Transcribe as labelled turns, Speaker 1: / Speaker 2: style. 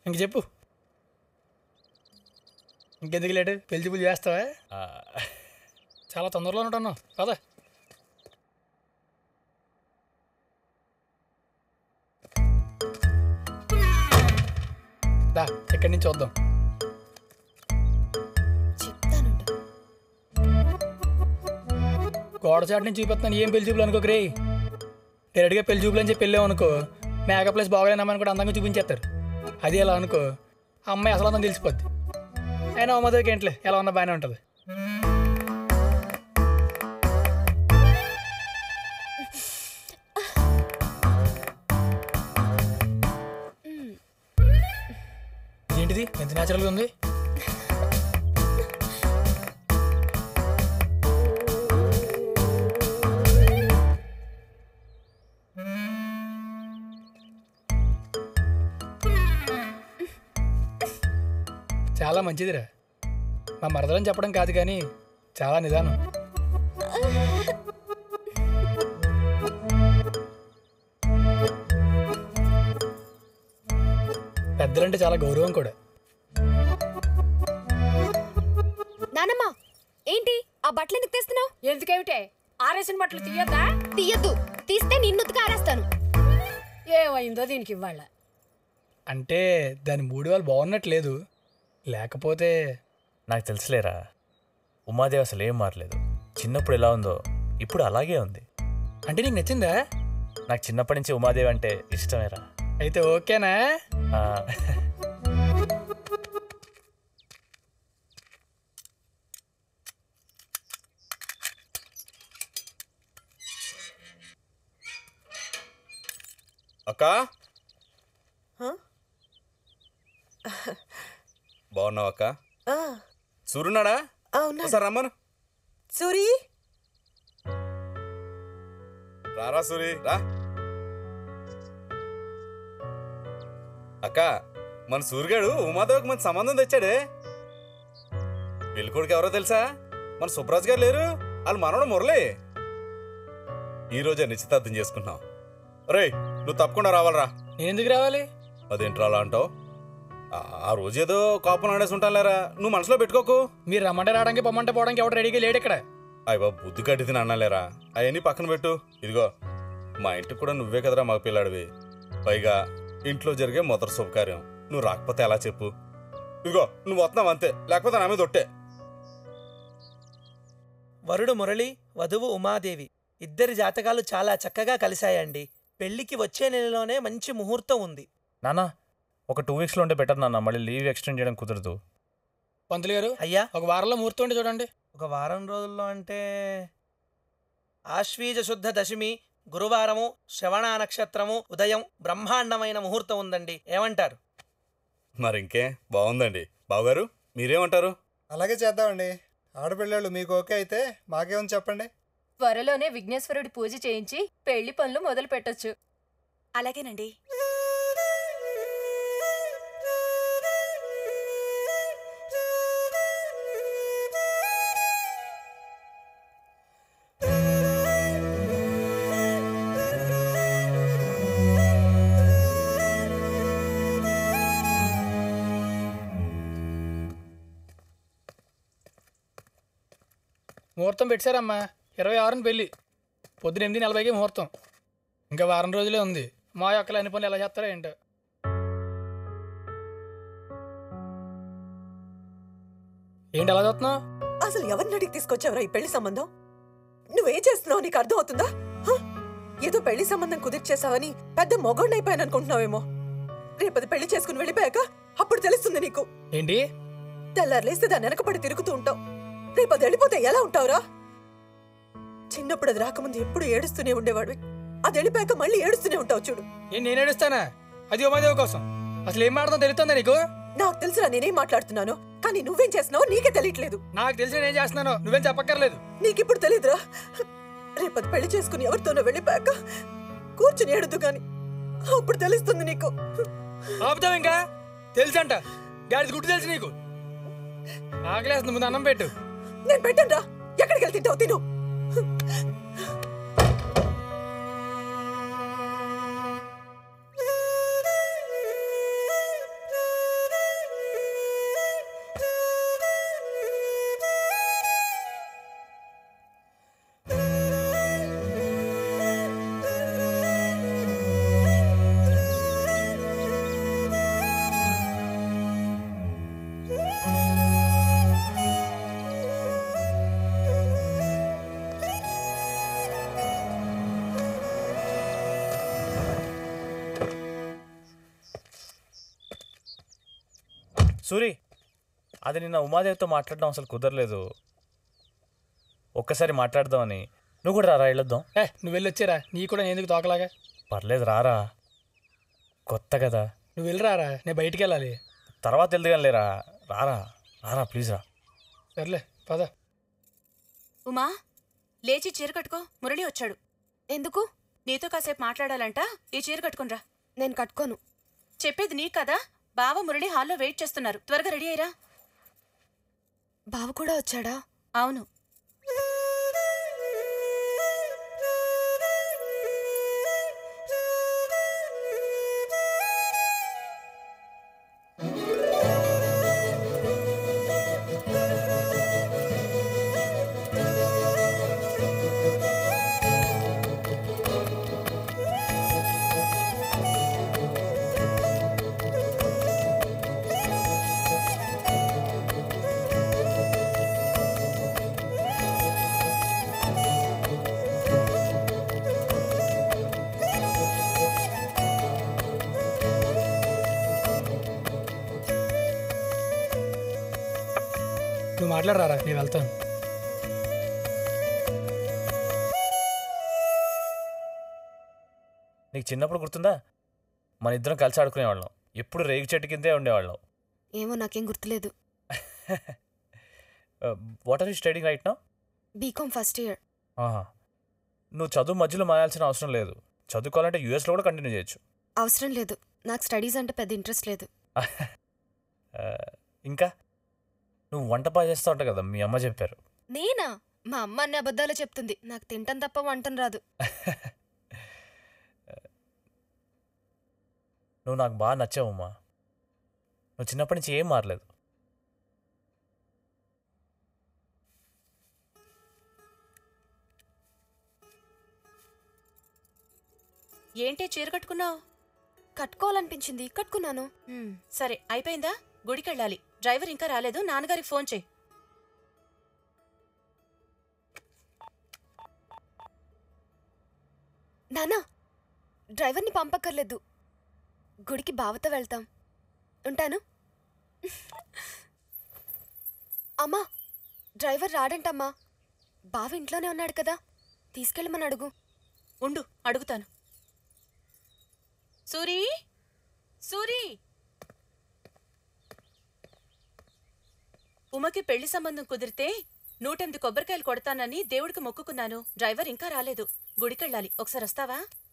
Speaker 1: ఇంక చెప్పు ఇంకెందుకు లేటు పెళ్లి చూపులు చేస్తావా
Speaker 2: ఆ,
Speaker 1: చాలా తొందరలో ఉంటాను పద దా ఇక్కడి నుంచి చూద్దాం
Speaker 3: చెప్తానుండు
Speaker 1: గోడ చాటు నుంచి చూపిస్తున్నాను ఏం పెళ్లి చూపులు అనుకోకు రే డైరెక్ట్గా పెళ్లి చూపులు అని చెప్పి వెళ్ళాం అనుకో మేకప్ ప్లేస్ బాగోలేనమ్మని కూడా అందంగా చూపించేస్తారు అది ఎలా అనుకో ఆ అమ్మాయి అసలు అంతం తెలిసిపోద్ది అయినా అమ్మదేకి ఏంట్లే ఎలా ఉన్నా బాగానే ఉంటుంది ఏంటిది ఎంత న్యాచురల్గా ఉంది చాలా మంచిదిరా మా మరదలని చెప్పడం కాదు కానీ చాలా నిదానం పెద్దలంటే చాలా గౌరవం కూడా
Speaker 3: నానమ్మ ఏంటి ఆ బట్టలు ఎందుకు తెస్తున్నావు
Speaker 4: ఎందుకేమిటే ఆరేసిన బట్టలు తీయద్దా
Speaker 3: తీయద్దు తీస్తే నిన్ను ఉతికి ఆరేస్తాను
Speaker 4: ఏమైందో దీనికి ఇవ్వాల
Speaker 1: అంటే దాని మూడు వాళ్ళు బాగున్నట్లేదు లేకపోతే
Speaker 2: నాకు తెలుసులేరా ఉమాదేవి అసలు ఏం మారలేదు చిన్నప్పుడు ఎలా ఉందో ఇప్పుడు అలాగే ఉంది
Speaker 1: అంటే నీకు నచ్చిందా
Speaker 2: నాకు చిన్నప్పటి నుంచి ఉమాదేవి అంటే ఇష్టమేరా
Speaker 1: అయితే ఓకేనా
Speaker 2: ఆ,
Speaker 5: అక్క బాగున్నావు అక్క సూర్యున్నాడా ఒకసారి రమ్మను
Speaker 6: సూరి
Speaker 5: రారా సూరి రా అక్క మన సూర్యగాడు ఉమాదేవికి మంచి సంబంధం తెచ్చాడే పెళ్ళికొడుకు ఎవరో తెలుసా మన సుబ్రాజ్ గారు లేరు వాళ్ళు మనవడు మురళి ఈ రోజే నిశ్చితార్థం చేసుకుంటున్నాం రేయ్ నువ్వు తప్పకుండా రావాలరా
Speaker 1: నేను ఎందుకు రావాలి
Speaker 5: అదేంట్రా అలా అంటావు ఆ రోజు ఏదో కోపం ఆడేసి ఉంటానులేరా నువ్వు మనసులో పెట్టుకోకు
Speaker 1: మీరు రమ్మంటే రావడానికి పొమ్మంటే పోవడానికి ఎవడు రెడీగా లేడు ఇక్కడ
Speaker 5: అయ్య బాబు బుద్ధి కట్టింది అన్నాలేరా అవన్నీ పక్కన పెట్టు ఇదిగో మా ఇంటికి కూడా నువ్వే కదరా మగ పిల్లాడివి పైగా ఇంట్లో జరిగే మొదటి శుభకార్యం నువ్వు రాకపోతే ఎలా చెప్పు ఇదిగో నువ్వు వస్తున్నావు అంతే లేకపోతే నా మీద ఒట్టే
Speaker 6: వరుడు మురళి వధువు ఉమాదేవి ఇద్దరి జాతకాలు చాలా చక్కగా కలిశాయండి పెళ్లికి వచ్చే నెలలోనే మంచి ముహూర్తం ఉంది
Speaker 2: నాన్న ఒక టూ వీక్స్లో ఉంటే బెటర్ నాన్న మళ్ళీ లీవ్ ఎక్స్టెండ్ చేయడం కుదరదు
Speaker 1: పంతులు గారు
Speaker 6: అయ్యా
Speaker 1: ఒక వారంలో ముహూర్తం ఉంటే చూడండి
Speaker 6: ఒక వారం రోజుల్లో అంటే ఆశ్వీజ శుద్ధ దశమి గురువారము శ్రవణ నక్షత్రము ఉదయం బ్రహ్మాండమైన ముహూర్తం ఉందండి ఏమంటారు
Speaker 5: మరి ఇంకే బాగుందండి బావగారు మీరేమంటారు
Speaker 7: అలాగే చేద్దామండి ఆడపిల్లలు మీకు ఓకే అయితే మాకేముంది చెప్పండి
Speaker 8: త్వరలోనే విఘ్నేశ్వరుడి పూజ చేయించి పెళ్లి పనులు మొదలు పెట్టొచ్చు
Speaker 9: అలాగేనండి
Speaker 1: ముహూర్తం పెట్టారమ్మా ఇరవై ఆరుని పెళ్ళి పొద్దున ఎనిమిది నలభైకి ముహూర్తం ఇంకా వారం రోజులే ఉంది మా యొక్క అన్ని పనులు ఎలా చేస్తారో ఏంటో ఏంటి ఎలా చూస్తున్నావు
Speaker 9: అసలు ఎవరిని అడిగి తీసుకొచ్చావురా ఈ పెళ్లి సంబంధం నువ్వేం చేస్తున్నావు నీకు అర్థం అవుతుందా హ? ఏదో పెళ్లి సంబంధం కుదిర్చేసావని పెద్ద మొగోడిని అయిపోయాను అనుకుంటున్నావేమో రేపది పెళ్లి చేసుకుని వెళ్ళిపోయాక అప్పుడు తెలుస్తుంది నీకు
Speaker 1: ఏంటి
Speaker 9: తెల్లారులేస్తే దాని వెనకపడి తిరుగుతూ ఉంటావు రేపది వెళ్ళిపోతే ఎలా ఉంటావురా చిన్నప్పుడు అది రాకముందు ఎప్పుడు ఏడుస్తూనే ఉండేవాడివి అది వెళ్ళిపోయాక మళ్ళీ ఏడుస్తూనే ఉంటావు చూడు
Speaker 1: ఏం నేను ఏడుస్తానా అది ఉమాదేవి కోసం అసలు ఏం మాట్లాడతాం తెలుస్తుందా నీకు
Speaker 9: నాకు తెలుసురా నేనేం మాట్లాడుతున్నాను కానీ నువ్వేం చేస్తున్నావో నీకే తెలియట్లేదు
Speaker 1: నాకు తెలిసి నేను ఏం చేస్తున్నానో నువ్వేం చెప్పక్కర్లేదు
Speaker 9: నీకిప్పుడు తెలీదురా రేపటి పెళ్లి చేసుకుని ఎవరితోనో వెళ్ళిపోయాక కూర్చుని ఏడుదు గాని అప్పుడు తెలుస్తుంది నీకు
Speaker 1: ఆపుతావు ఇంకా తెలుసంట గాడి గుట్టు తెలుసు నీకు ఆకలేస్తుంది ముందు అన్నం పెట్టు
Speaker 9: నేను పెట్టనురా ఎక్కడికి వెళ్తే తింటావు తిను
Speaker 2: సూరి అది నిన్న ఉమాదేవితో మాట్లాడడం అసలు కుదరలేదు ఒక్కసారి మాట్లాడదామని నువ్వు కూడా రారా వెళ్ళొద్దాం
Speaker 1: ఏ నువ్వు వెళ్ళి వచ్చారా నీ కూడా నేను ఎందుకు తోకలాగా
Speaker 2: పర్లేదు రారా కొత్త కదా
Speaker 1: నువ్వు వెళ్ళిరారా నేను బయటికి వెళ్ళాలి
Speaker 2: తర్వాత వెళ్దిగా లేరా రారా రారా ప్లీజ్ రా
Speaker 1: సర్లే పద
Speaker 8: ఉమా లేచి చీర కట్టుకో మురళి వచ్చాడు
Speaker 3: ఎందుకు
Speaker 8: నీతో కాసేపు మాట్లాడాలంట ఈ చీర కట్టుకునిరా
Speaker 3: నేను కట్టుకోను
Speaker 8: చెప్పేది నీ కదా బావ మురళి హాల్లో వెయిట్ చేస్తున్నారు త్వరగా రెడీ అయ్యరా
Speaker 3: బావ కూడా వచ్చాడా
Speaker 8: అవును
Speaker 1: నువ్వు మాట్లాడరారా నేను వెళ్తాను
Speaker 2: నీకు చిన్నప్పుడు గుర్తుందా మన ఇద్దరం కలిసి ఆడుకునేవాళ్ళం ఎప్పుడు రేగు చెట్టు కిందే ఉండేవాళ్ళం
Speaker 3: ఏమో నాకేం గుర్తులేదు
Speaker 2: what are you studying right no
Speaker 3: B Com first year
Speaker 2: ఆహా నువ్వు చదువు మధ్యలో మానాల్సిన అవసరం లేదు చదువుకోవాలంటే యూఎస్లో కూడా కంటిన్యూ చేయొచ్చు
Speaker 3: అవసరం లేదు నాకు స్టడీస్ అంటే పెద్ద ఇంట్రెస్ట్ లేదు
Speaker 2: ఆ, ఇంకా నువ్వు వంట బాగా చేస్తూ ఉంటావు కదా మీ అమ్మ చెప్పారు
Speaker 3: నేనా మా అమ్మ అన్ని అబద్ధాలు చెప్తుంది నాకు తింటం తప్ప వంటం రాదు
Speaker 2: నువ్వు నాకు బాగా నచ్చావమ్మా నువ్వు చిన్నప్పటి నుంచి ఏం మారలేదు
Speaker 8: ఏంటే చీర కట్టుకున్నావు
Speaker 3: కట్టుకోవాలనిపించింది కట్టుకున్నాను
Speaker 8: సరే అయిపోయిందా గుడికెళ్ళాలి డ్రైవర్ ఇంకా రాలేదు నాన్నగారికి ఫోన్ చేయి
Speaker 3: నానా డ్రైవర్ని పంపక్కర్లేదు గుడికి బావతో వెళ్తాం ఉంటాను అమ్మా డ్రైవర్ రాడంటమ్మా బావ ఇంట్లోనే ఉన్నాడు కదా తీసుకెళ్ళమని అడుగు
Speaker 8: ఉండు అడుగుతాను సూరి సూరి ఉమకి పెళ్లి సంబంధం కుదిరితే నూటెనిమిది కొబ్బరికాయలు కొడతానని దేవుడికి మొక్కుకున్నాను డ్రైవర్ ఇంకా రాలేదు గుడికెళ్ళాలి ఒకసారి వస్తావా